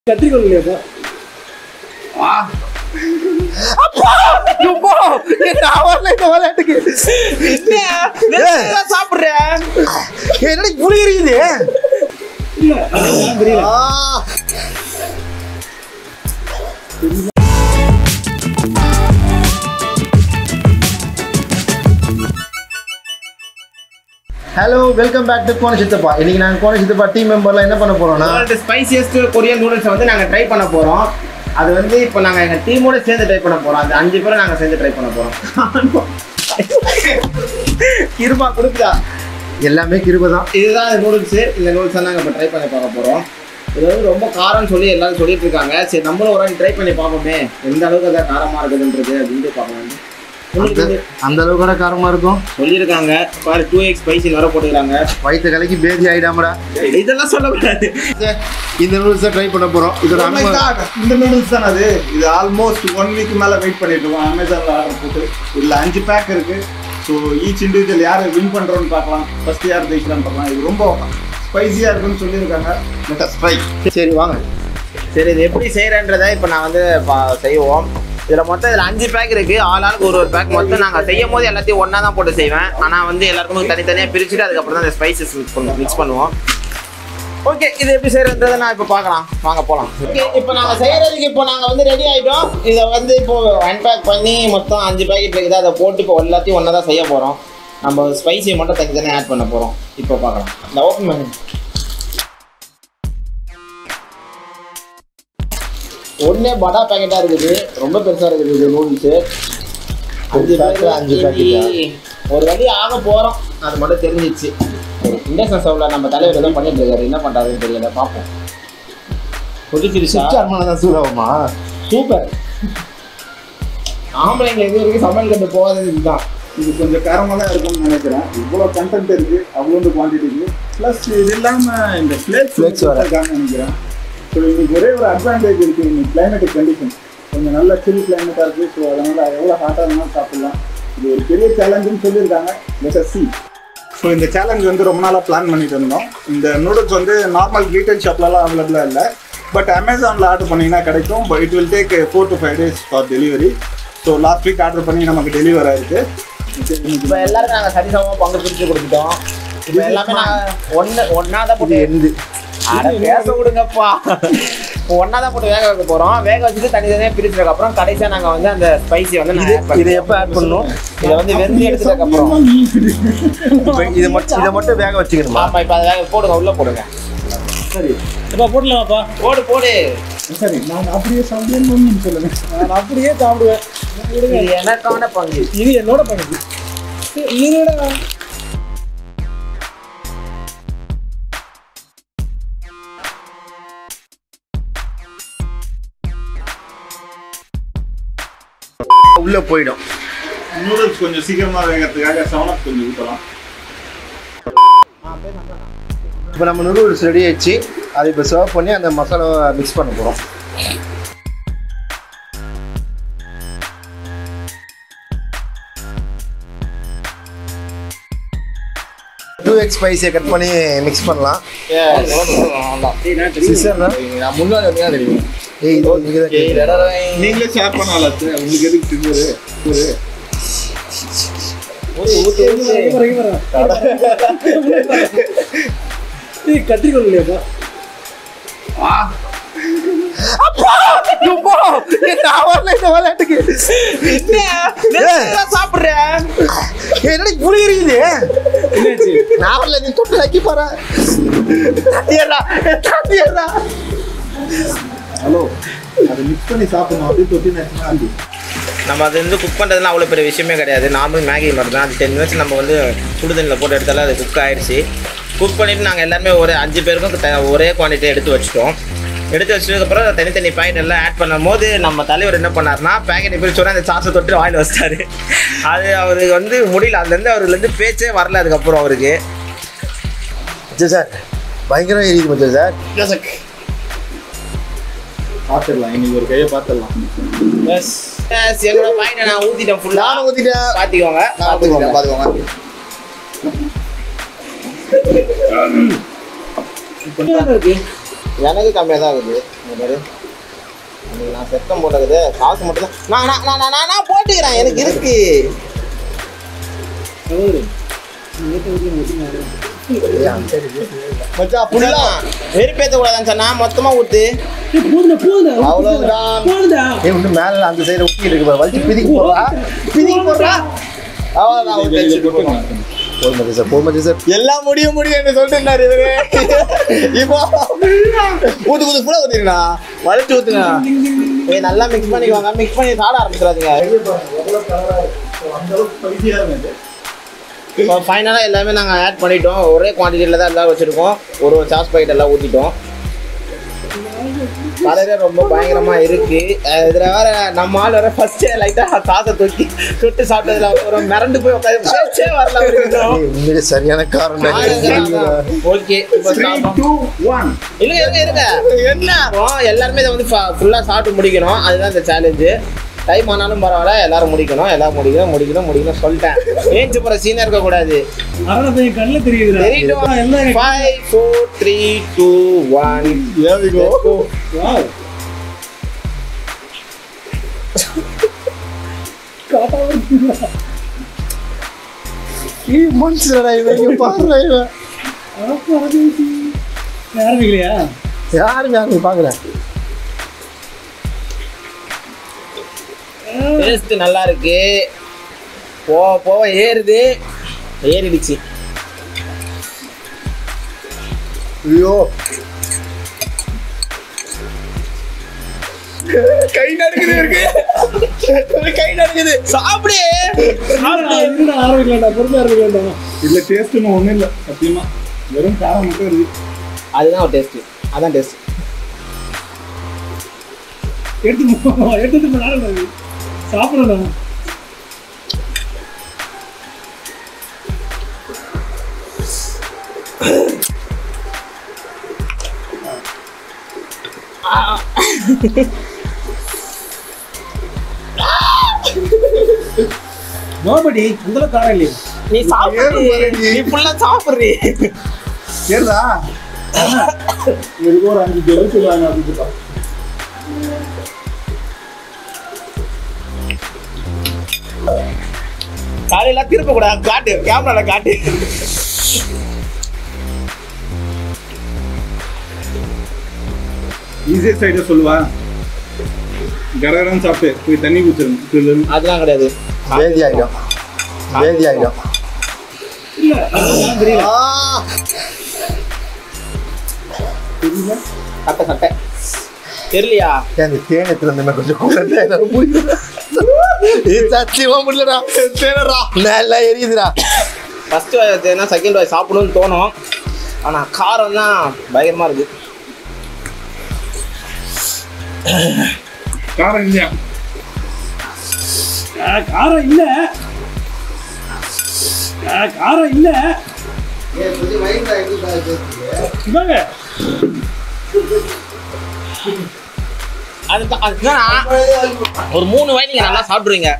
கத்திரிக்கோள் இல்லையாப்பா எப்போ நான் வரல இந்த விளையாட்டுக்கு சாப்பிடுறேன் என்னடி புளியறியுது ஹலோ வெல்கம் பேக் டு கோன சித்தப்பா இன்னைக்கு நாங்கள் கோன சித்தப்பா டீம் மெம்பர்லாம் என்ன பண்ண போறோம்னா ஸ்பைசியஸ்ட் கொரியன் நூடுல்ஸை வந்து நாங்கள் ட்ரை பண்ண போகிறோம் அது வந்து இப்போ நாங்கள் எங்கள் டீமோட சேர்ந்து ட்ரை பண்ண போகிறோம் அந்த அஞ்சு பேரும் நாங்கள் சேர்ந்து ட்ரை பண்ண போகிறோம் இருமா கொடுக்குதா எல்லாமே கிருபை தான் இதுதான் இந்த நூடுல்ஸு இந்த நூடுல்ஸ் தான் நாங்கள் இப்போ ட்ரை பண்ணி பார்க்க போகிறோம் இது வந்து ரொம்ப காரம்னு சொல்லி எல்லாரும் சொல்லிட்டு இருக்காங்க சரி நம்மளும் ஒரு வாட்டி ட்ரை பண்ணி பார்ப்போமே எந்த அளவுக்கு அது காரமாக இருக்குதுன்றது அப்படின்ட்டு பார்க்கலாம் உங்களுக்கு அந்த- அந்த அளவுக்கு கூட காரமா இருக்கும் சொல்லியிருக்காங்க பாரு டூ எக்ஸ் ஸ்பைசி வர போட்டுக்கிறாங்க வயிற்று கலக்கி பேதி ஆயிடாமடா இதெல்லாம் சொல்லக்கூடாது இந்த நூல்ஸ் தான் ட்ரை பண்ண போறோம் இதோட Oh my அனுபவம் God, இந்த நூடுல்ஸ் தான் அது இது ஆல்மோஸ்ட் ஒன் வீக் மேல வெயிட் பண்ணிட்டு இருக்கோம் அமேசான்ல ஆர்டர் போட்டு இதுல அஞ்சு பேக் இருக்கு ஸோ ஈச் இண்டிவிஜுவல் யார் வின் பண்றோம்னு பார்க்கலாம் ஃபர்ஸ்ட் யார் ஜெயிக்கலாம்னு பார்க்கலாம் இது ரொம்ப ஸ்பைசியா இருக்குன்னு சொல்லியிருக்காங்க லெட் அஸ் ட்ரை சரி வாங்க சரி இது எப்படி செய்யறன்றதை இப்போ நான் வந்து பா- செய்வோம் இதில் மொத்தம் இதில் அஞ்சு பேக் இருக்கு ஆள் ஆளுக்கு ஒரு ஒரு பேக் மொத்தம் நாங்கள் செய்யும் போது எல்லாத்தையும் ஒன்றா தான் போட்டு செய்வேன் ஆனால் வந்து எல்லாருக்கும் தனித்தனியாக பிரிச்சுட்டு அதுக்கப்புறம் தான் இந்த ஸ்பைசஸ் மிக்ஸ் பண்ணுவோம் மிக்ஸ் பண்ணுவோம் ஓகே இது எப்படி செய்யறதுன்றதை நான் இப்போ பார்க்கலாம் வாங்க போகலாம் ஓகே இப்போ நாங்கள் செய்யறதுக்கு இப்போ நாங்கள் வந்து ரெடி ஆகிட்டோம் இதை வந்து இப்போ அன்பேக் பண்ணி மொத்தம் அஞ்சு பேக்கெட் இருக்குது அதை போட்டு இப்போ எல்லாத்தையும் ஒன்றா தான் செய்ய போகிறோம் நம்ம ஸ்பைசியை மட்டும் தனித்தனியாக ஆட் பண்ண போகிறோம் இப்போ பார்க்கலாம் இந்த ஓப்பன் பண்ணி ஒண்ணே படா பேக்கெட்டா இருக்குது ரொம்ப பெருசா இருக்குது இது நூடுல்ஸ் அஞ்சு packet, அஞ்சு பேக்கெட் packet ஒரு வழி ஆக போறோம் அது மட்டும் தெரிஞ்சிச்சு இண்டக்ஷன் ஸ்டவ்ல நம்ம தலைவர் ஏதோ பண்ணிட்டு இருக்காரு என்ன பண்றாருன்னு தெரியல பார்ப்போம் கொதிச்சிருச்சா சுவிட்ச் ஆன் பண்ண தான் சூடாகுமா சூப்பர் ஆம்பளைங்க இது வரைக்கும் சமையல் கண்டு போகாதது இதுதான் இது கொஞ்சம் காரமாக தான் இருக்கும்னு நினைக்கிறேன் இவ்வளோ கண்டென்ட் இருக்கு அவ்வளோ குவான்டிட்டி இருக்கு ப்ளஸ் இது இல்லாம இந்த ஃபிளேக்ஸ் Flakes வர. நினைக்கிறேன் ஸோ இன்னைக்கு ஒரே ஒரு அட்வான்டேஜ் இருக்கு இன்னைக்கு கிளைமேட்டிக் கண்டிஷன் கொஞ்சம் நல்ல சில் கிளைமேட்டாக இருக்கு ஸோ அதனால எவ்வளோ ஹாட்டாக இருந்தாலும் சாப்பிடலாம் இது ஒரு பெரிய சேலஞ்சுன்னு சொல்லியிருக்காங்க லெட் சி ஸோ இந்த சேலஞ்ச் வந்து ரொம்ப நாளாக பிளான் பண்ணிட்டு இருந்தோம் இந்த நூடுல்ஸ் வந்து நார்மல் ரீட்டைல் ஷாப்லலாம் அவைலபிளாக இல்லை பட் அமேசானில் ஆர்டர் பண்ணிங்கன்னா கிடைக்கும் but it will take four to five days for delivery so last week order பண்ணி நமக்கு டெலிவர் ஆயிருக்கு இப்போ எல்லாரும் நாங்க சரிசமமா பங்கு பிரிச்சு கொடுத்துட்டோம் இப்போ எல்லாமே நாங்க ஒண்ணு ஒன்னா தான் இது போட்டு எந்து அட பேச விடுங்கப்பா ஒன்னா தான் போட்டு வேக வைக்க போறோம் வேக வச்சுட்டு தனித்தனியா பிரிச்சதுக்கு அப்புறம் கடைசியா நாங்க வந்து அந்த ஸ்பைசி வந்து நான் add இதை பண்ணுவோம். எப்போ ஆட் பண்ணணும் இதை வந்து வெந்து எடுத்ததுக்கு அப்புறம் இப்போ இதை மட்டும் இதை மட்டும் வேக வச்சுக்கணுமா ஆமா இப்ப அதை வேக போடுங்க உள்ள போடுங்க சரி அப்பா போடலாமாப்பா போடு போடு சரி நான் அப்படியே சாப்பிடணும்னு சொல்லுங்க நான் அப்படியே சாப்பிடுவேன் விடுங்க. இது எனக்கான பங்கு இது என்னோட பங்கு இருடா உள்ள போயிடும் நூடுல்ஸ் கொஞ்சம் சீக்கிரமா வேகிறதுக்காக செவனப் கொஞ்சம் ஊற்றலாம் இப்போ நம்ம நூடுல்ஸ் ரெடி ஆயிடுச்சு அதை இப்போ சர்வ் பண்ணி அந்த மசாலாவை மிக்ஸ் பண்ண போகிறோம் டூ எக்ஸ் ஸ்பைஸை கட் பண்ணி மிக்ஸ் பண்ணலாம் சிஸ்டர் நான் முன்னாடி வந்து தான் தெரியும் ஏய் இது நீங்கள் தான் கேட்குறேன். நீங்களே ஷேர் பண்ணலாம் உங்களுக்கு எதுக்கு தெரிஞ்சது ஒரு இவரேன், இவரேன். இது கத்திரிக்கோள் இல்லையாப்பா எப்போ நான் வரல இந்த விளையாட்டுக்கு சாப்பிடுறேன் என்னடி புளியறியுது என்னாச்சு நான் வரல நீ தொட்டு வைக்க போற தாத்தியரா தாத்தியரா ஹலோ அதை மிக்ஸ் பண்ணி சாப்பிடணும் அப்படியே தொட்டி நச்சு நம்ம அது வந்து குக் பண்ணுறதுலாம் அவ்வளோ பெரிய விஷயமே கிடையாது நார்மல் மேகி மாதிரி தான் அது டென் மினிட்ஸ் நம்ம வந்து சுடு தண்ணியில் போட்டு எடுத்தாலும் அது குக் ஆயிடுச்சு குக் பண்ணிவிட்டு நாங்கள் எல்லாருமே ஒரு அஞ்சு பேருக்கும் த- ஒரே குவான்டிட்டி எடுத்து வச்சிட்டோம் எடுத்து வச்சதுக்கப்புறம் தனித்தனி பாக்கெட் எல்லாம் ஆட் பண்ணும் போது நம்ம தலைவர் என்ன பண்ணார்னா பேக்கெட்டை பிரிச்சோட அந்த சாஸை தொட்டு வாயில் வச்சிட்டாரு அது அவருக்கு வந்து முடியல அதுலேருந்து அவருலேருந்து பேச்சே வரல அதுக்கப்புறம் அவருக்கு சரி சார் பயங்கரம் எரியுது மச்சா சார் பார்த்துடலாம் இன்னைக்கு ஒரு கையை பார்த்துடலாம் எஸ் Yes, என்னோட பாக்கெட்டை நான் ஊற்றிட்டேன் ஃபுல்லாக நானும் ஊற்றிட்டேன் பார்த்துக்கோங்க பார்த்துக்கோங்க பார்த்துக்கோங்க இருக்கு எனக்கு கம்மியாக தான் இருக்குது இங்க பாரு இன்னைக்கு நான் செத்தம் போட்டது காசு மட்டும் தான் நான் நான் நான் நான் நான் போட்டுக்கிறேன் எனக்கு இருக்கு சகோதரி நேற்று வீட்டில் முடிச்சு மச்சான் அப்படிலாம் வெறுப்பேத்த கூடாதுன்னு சொன்னா மொத்தமா ஊத்து போதுடா போதுடா அவ்வளவுதான். போதுடா ஏய் இன்னும் மேல அந்த சைடு ஒட்டி இருக்கு பாரு வலிச்சு பிதிக்கு போடுறா பிதிக்கு போடுறா அவ்வளவுதான் ஊத்து வச்சுட்டு போ. போல் மதி சார் போல் மதி சார் எல்லாம் முடிய முடியும்னு சொல்லிட்டு இவரு இப்போ ஊத்து ஊத்து கூட ஊத்திருக்கா வலிச்சு ஊத்துங்க ஏய் நல்லா மிக்ஸ் பண்ணிக்குவாங்க மிக்ஸ் பண்ணி சாட ஆரம்பிச்சிடாதீங்க இப்போ ஃபைனலாக எல்லாமே நாங்கள் ஆட் பண்ணிட்டோம் ஒரே குவான்டிட்டியில் தான் எல்லாம் வச்சுருக்கோம் ஒரு ஒரு சாஸ் பாக்கெட் எல்லாம் ஊற்றிட்டோம் கலரே ரொம்ப பயங்கரமாக இருக்குது இதில் வேற நம்ம ஆள் வேற ஃபஸ்ட்டே லைட்டாக சாஸை தூக்கி தொட்டு சாப்பிட்டதுல ஒரு மிரண்டு போய் உட்காந்து பேச்சே வரல அவருக்கு. உண்மையிலே சரியான காரணம் ஓகே இப்போ த்ரீ சாப்பிட்டோம். டூ ஒன் இல்ல இருங்க இருங்க என்ன ஆகும்? எல்லாருமே இதை வந்து ஃபுல்லா சாப்பிட்டு முடிக்கணும் அதுதான் இந்த சேலஞ்சு டைம் ஆனாலும் பரவாயில்ல எல்லாரும் முடிக்கணும் எல்லாரும் முடிக்கணும் முடிக்கணும் முடிக்கணும் சொல்லிட்டேன் ஏஞ்சி போற சீனா இருக்க கூடாது அரண பையன் கண்ணில் தெரியுதுடா தெரியும் எல்லாம் five four three two one wow காட்டாம இருக்குடா. மனுஷனடா இவன் இங்க பாருடா இவன் அப்பா, அது இது. ஆரம்பிக்கலையா யாரும் யாரும் பாக்குறேன் டேஸ்ட் நல்லா இருக்கு போக போக ஏறுது ஏறிடுச்சு ஐயோ கை நடுக்குது இருக்கு கை நடுக்குது சாப்பிடு இருடா, இருடா, ஆரம்பிக்கலாம்டா பொறுமையா ஆரம்பிக்கலாம்டா இதுல டேஸ்ட்னு ஒண்ணும் இல்ல சத்தியமா வெறும் காரம் மட்டும் இருக்கு அதுதான் ஒரு டேஸ்ட் அதான் டேஸ்ட் எடுத்து போ, எடுத்து போ, நானும் சாப்பிடணும் நோபடி உங்களை காரம் இல்லையா நீ சாப்பிடு நீ ஃபுல்லா சாப்பிடுறீ சரிதா இதுக்கு ஒரு அஞ்சு ஜெல் சொல்லுவாங்க அப்படின்னு காலையில திருப்ப கூடாது காட்டு கேமரால காட்டு ஈஸியஸ்ட் ஐடியா சொல்லுவா கடகரம் சாப்பிட்டு போய் தண்ணி குடிச்சிருங்க அதெல்லாம் கிடையாது வேதி ஆயிடும் வேதி ஆயிடும் இல்ல அதெல்லாம் தெரியல சட்டை சட்டை தெரியலையா ஏன் இந்த தேனத்துல இருந்து கொஞ்சம் கூட என்னால முடியல இது சத்தியமா முடியலடா தேனடா நல்லா எரியுதுடா ஃபர்ஸ்ட் வாய் செகண்ட் வாய் சாப்பிடணும்னு தோணும் ஆனா காரம் தான் பயங்கரமா இருக்கு காரம் இல்லையா ஆ, காரம் இல்ல ஆ, காரம் இல்ல இதாங்க அதுதான் அதுதான் ஒரு மூணு வாய் நீங்க நல்லா சாப்பிடுவீங்க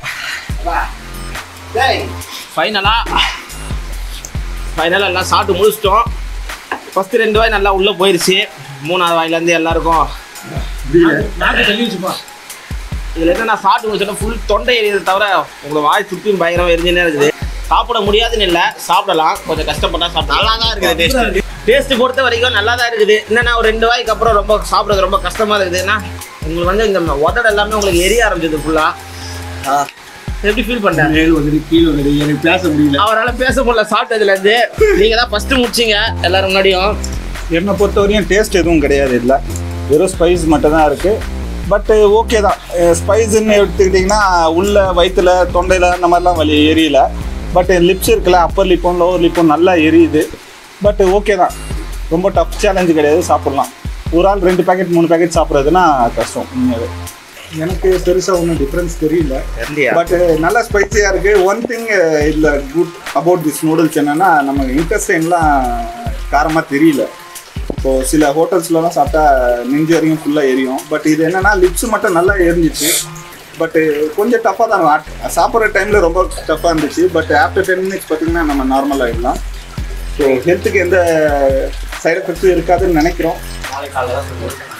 ஃபைனலா ஃபைனலாக எல்லாம் சாப்பிட்டு முடிச்சிட்டோம் ஃபர்ஸ்ட் ரெண்டு வாய் நல்லா உள்ள போயிருச்சு மூணாவது வாயிலேருந்து எல்லாருக்கும் நாக்கு தள்ளி வச்சுப்பா இதுல என்ன நான் சாப்பிட்டு முடிச்சோன்னா ஃபுல் தொண்டை எரியுது தவிர உங்களை வாய் சுற்றியும் பயங்கரமா எரிஞ்சுனே இருக்குது சாப்பிட முடியாதுன்னு இல்லை சாப்பிடலாம் கொஞ்சம் கஷ்டப்பட்டா சாப்பிட நல்லா தான் இருக்குது டேஸ்ட் டேஸ்ட் பொறுத்த வரைக்கும் நல்லா தான் இருக்குது என்னன்னா ஒரு ரெண்டு வாய்க்கு அப்புறம் ரொம்ப சாப்பிட்றது ரொம்ப கஷ்டமா இருக்குது ஏன்னா உங்களுக்கு வந்து இந்த உதடு எல்லாமே உங்களுக்கு எரிய ஆரம்பிச்சது ஃபுல்லா எப்படி ஃபீல் பண்ணேன் மேல் வந்துட்டு கீழே வந்துட்டு எனக்கு பேச முடியல அவரால் பேச முடியல சாப்பிட்டதுல இருந்து நீங்க தான் ஃபர்ஸ்ட் முடிச்சீங்க எல்லாரும் முன்னாடியும் என்னை பொறுத்த வரையும் டேஸ்ட் எதுவும் கிடையாது இல்லை வெறும் ஸ்பைஸ் மட்டும் தான் இருக்குது பட்டு ஓகே தான் ஸ்பைஸ்ன்னு எடுத்துக்கிட்டிங்கன்னா உள்ள வயிற்றுல தொண்டையில் அந்த மாதிரிலாம் வலி எரியல பட் லிப்ஸ் இருக்குல்ல அப்பர் லிப்பும் லோவர் லிப்பும் நல்லா எரியுது பட் ஓகே தான் ரொம்ப டஃப் சேலஞ்சு கிடையாது சாப்பிட்லாம் ஒரு ஆள் ரெண்டு பேக்கெட் மூணு பேக்கெட் சாப்பிட்றதுனா கஷ்டம் உண்மையாவே எனக்கு பெருசாக ஒன்றும் டிஃப்ரென்ஸ் தெரியல பட் நல்ல ஸ்பைசியாக இருக்குது ஒன் திங் இதில் குட் அபவுட் திஸ் நூடுல்ஸ் என்னென்னா நம்ம இன்டெஸ்டைன்லாம் காரமாக தெரியல இப்போது சில ஹோட்டல்ஸ்லலாம் சாப்பிட்டா நெஞ்சு வரையும் ஃபுல்லாக எரியும் பட் இது என்னென்னா லிப்ஸ் மட்டும் நல்லா எரிஞ்சிச்சு பட்டு கொஞ்சம் டஃப்பாக தான் இருக்கும் சாப்பிட்ற டைமில் ரொம்ப டஃப்பாக இருந்துச்சு பட் ஆஃப்டர் டென் மினிட்ஸ் பார்த்தீங்கன்னா நம்ம நார்மல் ஆகிடலாம் ஸோ ஹெல்த்துக்கு எந்த சைடு எஃபெக்ட்ஸும் இருக்காதுன்னு நினைக்கிறோம் நாளைக்கு காலையில் தான் சொல்லுவேன்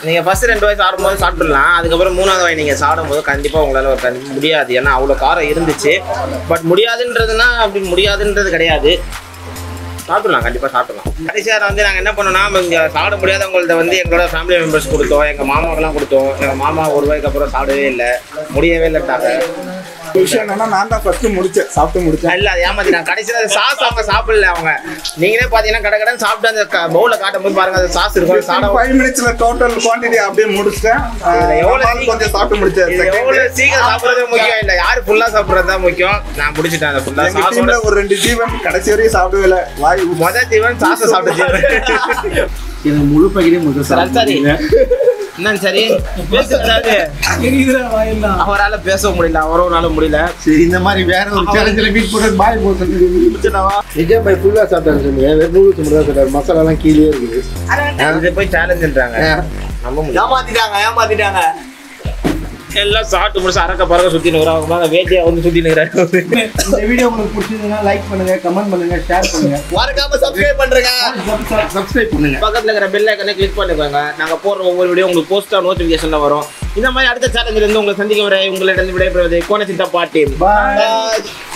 நீங்கள் ஃபர்ஸ்ட் ரெண்டு வாய் சாப்பிடும்போது சாப்பிட்டுடலாம் அதுக்கப்புறம் மூணாவது வாய் நீங்கள் சாப்பிடும்போது கண்டிப்பாக உங்களால் ஒரு கண்டி- முடியாது ஏன்னா அவ்வளோ காரம் இருந்துச்சு பட் முடியாதுன்றதுனா அப்படி முடியாதுன்றது கிடையாது சாப்பிடலாம் கண்டிப்பாக சாப்பிடலாம் கடைசியாக வந்து நாங்கள் என்ன பண்ணோம்னா இங்கே சாப்பிட முடியாதவங்கள்ட்ட வந்து எங்களோட ஃபேமிலி மெம்பர்ஸ் கொடுத்தோம் எங்கள் மாமாக்கெல்லாம் கொடுத்தோம் எங்கள் மாமா ஒரு ரூபாய்க்கு அப்புறம் சாப்பிடவே இல்லை முடியவே இல்லைட்டாங்க விஷயம் என்னன்னா நான் தான் ஃபர்ஸ்ட் முடிச்சேன் சாப்பிட்டு முடிச்சேன் இல்ல அது ஏமாத்திட்டாங்க கடைசியில் சாஸ் அவங்க சாப்பிடல அவங்க நீங்களே பார்த்தீங்கன்னா கடை கடன் சாப்பிட்டு அந்த பவுல காட்டும் போது பாருங்க அது சாஸ் இருக்கும் சாப்பிட ஃபைவ் மினிட்ஸ்ல டோட்டல் குவான்டிட்டி அப்படியே முடிச்சிட்டேன் இதுல எவ்வளவு பால் கொஞ்சம் சாப்பிட்டு முடிச்சேன் இது எவ்வளவு சீக்கிரம் சாப்பிடுறது முக்கியம் இல்ல யாரு ஃபுல்லா சாப்பிடுறது தான் முக்கியம் நான் முடிச்சிட்டேன் அந்த ஃபுல்லா எங்க சாஸோட டீம்ல ஒரு ரெண்டு ஜீவன் கடைசி வரையும் சாப்பிடவே இல்லை வாய் மொத ஜீவன் சாஸ சாப்பிட்டு ஜீவன் எனக்கு முழு பாக்கெட்டே முழுக்க சரி, சரி. என்னங்க சரி பேசுறாரு எரியுதுடா வாயெல்லாம் அவரால பேச முடியல அவரோனால முடியல சரி இந்த மாதிரி வேற ஒரு சேலஞ்சில் மீட் போட்டு பாய் போக சொல்லி விஜய் பாய் ஃபுல்லாக சாப்பிட்டாரு சொன்னீங்க வெறும் நூடுல்ஸ் மட்டும் தான் சாப்பிட்டாரு மசாலாலாம் கீழே இருக்குது இது போய் சேலஞ்சுன்றாங்க நம்ப முடியல ஏமாத்திட்டாங்க ஏமாத்திட்டாங்க எல்லாம் சாப்பிட்டு முடிச்சு அரக்க பறக்க சுத்தி நிற்கிறாங்க வேட்டியா வந்து சுத்தி நிற்கிறாரு இந்த வீடியோ உங்களுக்கு பிடிச்சதுன்னா லைக் பண்ணுங்க கமெண்ட் பண்ணுங்க ஷேர் பண்ணுங்க மறக்காம சப்ஸ்கிரைப் பண்றேங்க சப்ஸ்கிரைப் பண்ணுங்க பக்கத்துல இருக்கிற பெல் ஐக்கனை கிளிக் பண்ணிக்கோங்க நாங்க போடுற ஒவ்வொரு வீடியோ உங்களுக்கு போஸ்டா நோட்டிபிகேஷன்ல வரும் இந்த மாதிரி அடுத்த சேலஞ்சில இருந்து உங்களை சந்திக்க வரை உங்களிடம் விடைபெறுவது கோணச்சித்த பாட்டி பாய்